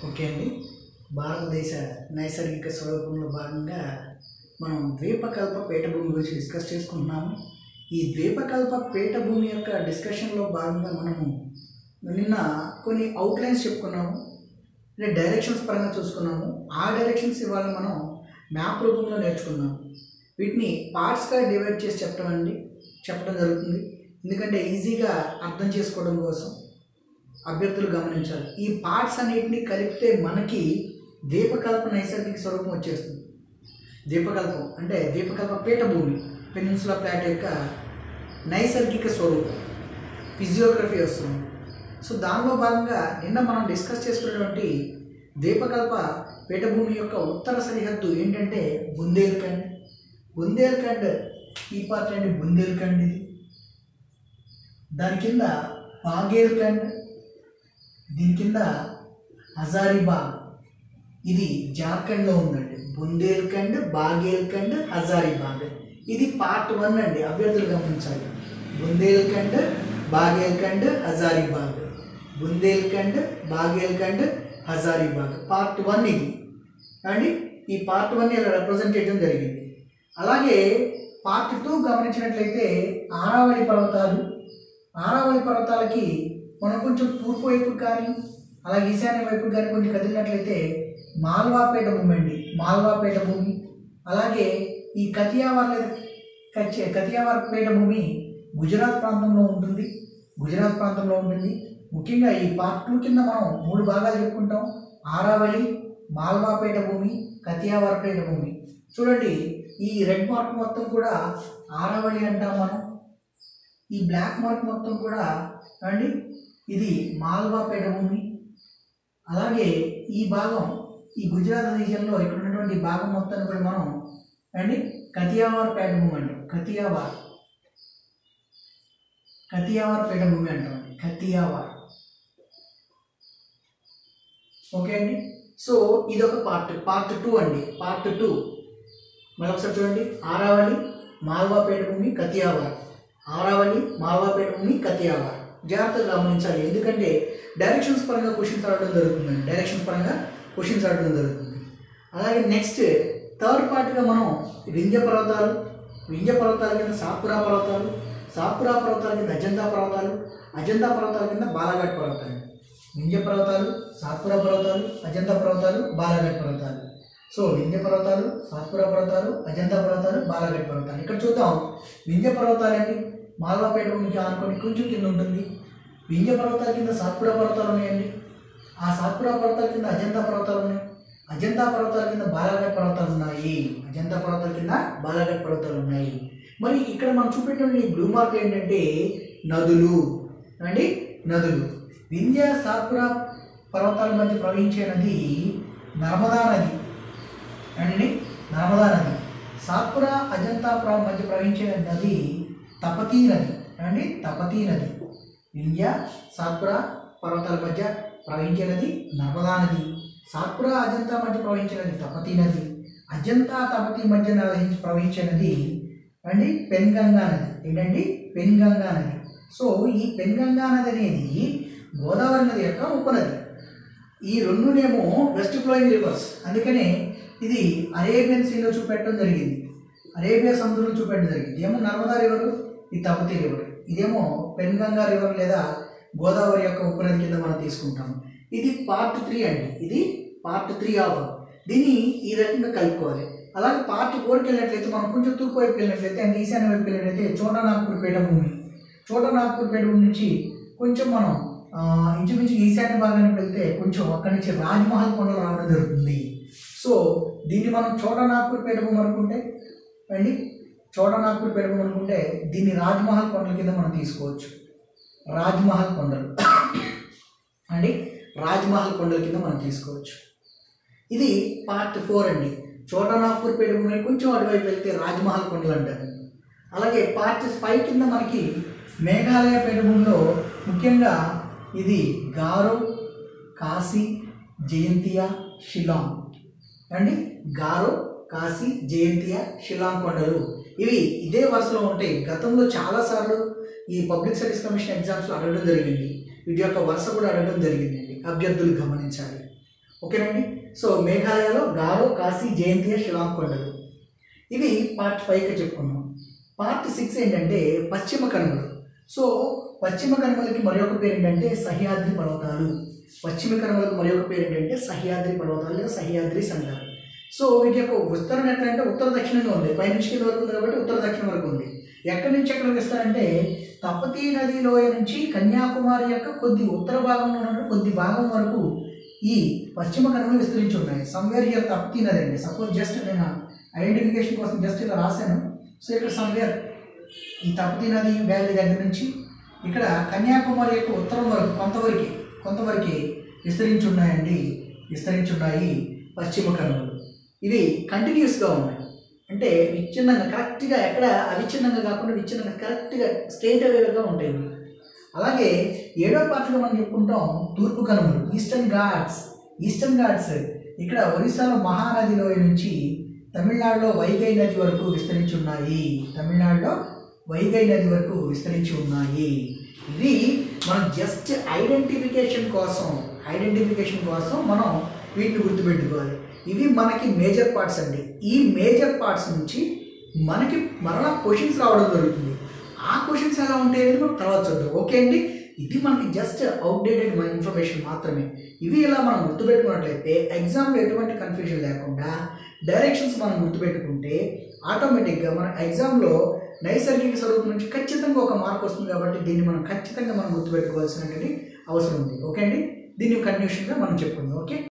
Okay అండి భారతదేశ నైసర్గిక స్వరూపంలో భాగంగా మనం ద్వీపకల్ప పీఠభూమి గురించి డిస్కస్ చేసుకుంటున్నాము ఈ ద్వీపకల్ప పీఠభూమి యొక్క డిస్కషన్లో భాగంగా మనము నిన్న కొన్ని అవుట్లైన్స్ చెప్పుకున్నాము అంటే డైరెక్షన్స్ పరంగా చూసుకున్నాము ఆ డైరెక్షన్స్ ఇవాళ మనం మ్యాప్ రూపంలో నేర్చుకున్నాము వీటిని పార్ట్స్గా డివైడ్ చేసి చెప్పడం అండి చెప్పడం జరుగుతుంది ఎందుకంటే ఈజీగా అర్థం చేసుకోవడం కోసం అభ్యర్థులు గమనించాలి ఈ పార్ట్స్ అన్నిటిని కలిపితే మనకి దీపకల్ప నైసర్గిక స్వరూపం వచ్చేస్తుంది దీపకల్పం అంటే దీపకల్ప పీఠభూమి పెనిన్సులా ప్లాట్ యొక్క నైసర్గిక స్వరూపం ఫిజియోగ్రఫీ వస్తుంది సో దానిలో భాగంగా నిన్న మనం డిస్కస్ చేసుకున్నటువంటి దీపకల్ప పీఠభూమి యొక్క ఉత్తర సరిహద్దు ఏంటంటే బుందేల్ఖండ్ బుందేల్ఖండ్ ఈ పార్ట్ అండి బుందేల్ఖండ్ ఇది దాని కింద బాగేల్ఖండ్ దీని కింద హజారీబాగ్ ఇది జార్ఖండ్లో ఉందండి బుందేల్ఖండ్ బాగేల్ఖండ్ హజారీబాగ్ ఇది పార్ట్ వన్ అండి అభ్యర్థులు గమనించాలి బుందేల్ఖండ్ బాగేల్ఖండ్ హజారీబాగ్ బుందేల్ఖండ్ బాగేల్ఖండ్ హజారీబాగ్ పార్ట్ వన్ ఇది అండి ఈ పార్ట్ వన్ ఇలా రిప్రజెంట్ చేయడం జరిగింది అలాగే పార్ట్ టూ గమనించినట్లయితే ఆరావళి పర్వతాలు ఆరావళి పర్వతాలకి మనం కొంచెం తూర్పు వైపు కానీ అలాగే ఈశాన్య వైపు కానీ కొంచెం కదిలినట్లయితే మాల్వాపేట భూమి అండి మాల్వాపేట భూమి అలాగే ఈ కతియావార్ లేదా కచ్చే కతియావార్ పేట భూమి గుజరాత్ ప్రాంతంలో ఉంటుంది గుజరాత్ ప్రాంతంలో ఉంటుంది ముఖ్యంగా ఈ పార్ట్ టూ కింద మనం మూడు భాగాలు చెప్పుకుంటాం ఆరావళి మాల్వాపేట భూమి కతియావారపేట భూమి చూడండి ఈ రెడ్ మార్క్ మొత్తం కూడా ఆరావళి అంటాం మనం ఈ బ్లాక్ మార్క్ మొత్తం కూడా అండి ఇది మాల్వాపేట భూమి అలాగే ఈ భాగం ఈ గుజరాత్ రీజియన్లో ఇక్కడ ఉన్నటువంటి ఈ భాగం మొత్తాన్ని కూడా మనం అండి కతియావార్ పేట భూమి అంటాం కతియావార్ కతియావార్ పేట భూమి అంటాం అండి కతియావార్ ఓకే అండి సో ఇది ఒక పార్ట్ పార్ట్ టూ అండి పార్ట్ టూ మళ్ళీ ఒకసారి చూడండి ఆరావళి మాల్వాపేట భూమి కతియావార్ ఆరావళి మాల్వాపేట భూమి కతియావార్ జాగ్రత్తగా గమనించాలి ఎందుకంటే డైరెక్షన్స్ పరంగా క్వశ్చన్స్ అడగడం జరుగుతుందండి డైరెక్షన్స్ పరంగా క్వశ్చన్స్ అడగడం జరుగుతుంది అలాగే నెక్స్ట్ థర్డ్ పార్ట్గా మనం వింధ్య పర్వతాలు వింధ్య పర్వతాల కింద సాత్పురా పర్వతాలు సాత్పురా పర్వతాల కింద అజంతా పర్వతాలు అజంతా పర్వతాల కింద బాలాఘాట్ పర్వతాలు వింధ్య పర్వతాలు సాత్పురా పర్వతాలు అజంతా పర్వతాలు బాలాఘాట్ పర్వతాలు సో వింధ్య పర్వతాలు సాత్పురా పర్వతాలు అజంతా పర్వతాలు బాలాఘాట్ పర్వతాలు ఇక్కడ చూద్దాం వింధ్య పర్వతాలండి మాల్వాపేట భూమికి ఆనుకొని కొంచెం కింద ఉంటుంది వింధ్య పర్వతాల కింద సాత్పురా పర్వతాలు ఉన్నాయండి ఆ సాత్పురా పర్వతాల కింద అజంతా పర్వతాలు ఉన్నాయి అజంతా పర్వతాల కింద బాలాఘాట్ పర్వతాలు ఉన్నాయి అజంతా పర్వతాల కింద బాలాఘాట్ పర్వతాలు ఉన్నాయి మరి ఇక్కడ మనం చూపెట్టిన ఈ బ్లూ మార్క్ ఏంటంటే నదులు అండి నదులు వింధ్య సాత్పురా పర్వతాల మధ్య ప్రవహించే నది నర్మదా నది అండి నర్మదా నది సాత్పురా అజంతా ప్ర- మధ్య ప్రవహించే నది తపతీ నది అండి తపతీ నది వింధ్య సాత్పురా పర్వతాల మధ్య ప్రవహించే నది నర్మదా నది సాత్పురా అజంతా మధ్య ప్రవహించే నది తపతీ నది అజంతా తపతీ మధ్య ప్రవహించే ప్రవహించే నది అండి పెన్గంగా నది ఏంటండి పెన్గంగా నది సో ఈ పెన్గంగా నది అనేది గోదావరి నది యొక్క ఉపనది ఈ రెండునేమో వెస్ట్ ఫ్లోయింగ్ రివర్స్ అందుకనే ఇది అరేబియన్ సీలో చూపెట్టడం జరిగింది అరేబియా సముద్రంలో చూపెట్టడం జరిగింది ఇదేమో నర్మదా రివర్ ఇది తపతి రివర్ ఇదేమో పెన్గంగా రివర్ లేదా గోదావరి యొక్క ఉపనది కింద మనం తీసుకుంటాం ఇది పార్ట్ త్రీ అండి ఇది పార్ట్ త్రీ ఆఫ్ దీన్ని ఈ రకంగా కలుపుకోవాలి అలాగే పార్ట్ ఫోర్కి వెళ్ళినట్లయితే మనం కొంచెం తూర్పు వైపు వెళ్ళినట్లయితే అంటే ఈశాన్య వైపు వెళ్ళినట్లయితే చోటనాగ్పూర్ పేట భూమి చోటనాగ్పూర్ పేట భూమి నుంచి కొంచెం మనం ఆ, ఇంచుమించు ఈశాన్య భాగానికి వెళ్తే కొంచెం అక్కడి నుంచి రాజ్మహల్ కొండలు రావడం జరుగుతుంది సో దీన్ని మనం చోటనాగ్పూర్ పేట భూమి అనుకుంటే అండి చోటనాగ్పూర్ పేట భూమి అనుకుంటే దీన్ని రాజ్మహల్ కొండల కింద మనం తీసుకోవచ్చు రాజ్మహల్ కొండలు అండి రాజ్మహల్ కొండల కింద మనం తీసుకోవచ్చు ఇది పార్ట్ ఫోర్ అండి చోటనాగ్పూర్ పేట భూమి కొంచెం అటువైపు వెళ్తే రాజ్మహల్ కొండలు అంటారు అలాగే పార్ట్ ఫైవ్ కింద మనకి మేఘాలయ పీఠభూమిలో ముఖ్యంగా ఇది గారో కాశీ జయంతియా షిలాంగ్ అండి గారో కాశీ జయంతియా షిలాంగ్ కొండలు ఇవి ఇదే వరుసలో ఉంటాయి గతంలో చాలాసార్లు ఈ పబ్లిక్ సర్వీస్ కమిషన్ ఎగ్జామ్స్లో అడగడం జరిగింది వీటి యొక్క వరుస కూడా అడగడం జరిగిందండి అభ్యర్థులు గమనించాలి ఓకేనండి సో మేఘాలయలో గారో కాశీ జయంతియ షిలాంగ్ కొండలు ఇవి పార్ట్ ఫైవ్గా చెప్పుకున్నాం పార్ట్ సిక్స్ ఏంటంటే పశ్చిమ కనుమలు సో పశ్చిమ కనుమలకి మరొక పేరు ఏంటంటే సహ్యాద్రి పర్వతాలు పశ్చిమ కనుమలకు మరొక పేరు ఏంటంటే సహ్యాద్రి పర్వతాలు లేదా సహ్యాద్రిస్ అంటారు సో వీటి యొక్క విస్తరణ ఎట్లంటే ఉత్తర దక్షిణంగా ఉంది పై నుంచి కింద వరకు ఉంది కాబట్టి ఉత్తర దక్షిణం వరకు ఉంది ఎక్కడి నుంచి ఎక్కడ విస్తారంటే తపతీ నది లోయ నుంచి కన్యాకుమారి యొక్క కొద్ది ఉత్తర భాగంలో ఉన్న కొద్ది భాగం వరకు ఈ పశ్చిమ కనుమలు విస్తరించి ఉన్నాయి సమ్వేర్ హియర్ తపతీ నది అండి సపోజ్ జస్ట్ నేను ఐడెంటిఫికేషన్ కోసం జస్ట్ ఇలా రాశాను సో ఇక్కడ సమ్వేర్ ఈ తపతీ నది వ్యాలీ దగ్గర నుంచి ఇక్కడ కన్యాకుమారి యొక్క ఉత్తరం వరకు కొంతవరకు కొంతవరకు విస్తరించి ఉన్నాయండి విస్తరించి ఉన్నాయి పశ్చిమ కనుమలు ఇవి కంటిన్యూస్గా ఉన్నాయి అంటే విచ్ఛిన్నంగా కరెక్ట్గా ఎక్కడ అవిచ్ఛిన్నంగా కాకుండా విచ్ఛిన్నంగా కరెక్ట్గా స్ట్రైట్ అవేగా ఉంటాయి ఇవి. అలాగే ఏడో పార్ట్గా మనం చెప్పుకుంటాం తూర్పు కనుమలు ఈస్టర్న్ ఘాట్స్ ఈస్టర్న్ ఘాట్స్ ఇక్కడ ఒరిస్సాలో మహానదిలో నుంచి తమిళనాడులో వైగై నది వరకు విస్తరించి ఉన్నాయి తమిళనాడులో వైగై నది వరకు విస్తరించి ఉన్నాయి ఇవి మనం జస్ట్ ఐడెంటిఫికేషన్ కోసం ఐడెంటిఫికేషన్ కోసం మనం వీటిని గుర్తుపెట్టుకోవాలి ఇవి మనకి మేజర్ పార్ట్స్ అండి ఈ మేజర్ పార్ట్స్ నుంచి మనకి మరలా క్వశ్చన్స్ రావడం జరుగుతుంది ఆ క్వశ్చన్స్ ఎలా ఉంటాయి అనేది మనం తర్వాత చూద్దాం ఓకే అండి ఇది మనకి జస్ట్ అవుట్డేటెడ్ ఇన్ఫర్మేషన్ మాత్రమే ఇవి ఇలా మనం గుర్తుపెట్టుకున్నట్లయితే ఎగ్జామ్లో ఎటువంటి కన్ఫ్యూజన్ లేకుండా డైరెక్షన్స్ మనం గుర్తుపెట్టుకుంటే ఆటోమేటిక్గా మన ఎగ్జామ్లో నైసర్గిక స్వరూపం నుంచి ఖచ్చితంగా ఒక మార్క్ వస్తుంది కాబట్టి దీన్ని మనం ఖచ్చితంగా మనం గుర్తుపెట్టుకోవాల్సిన అవసరం ఉంది ఓకే అండి దీన్ని కంటిన్యూషన్గా మనం చెప్పుకుందాం ఓకే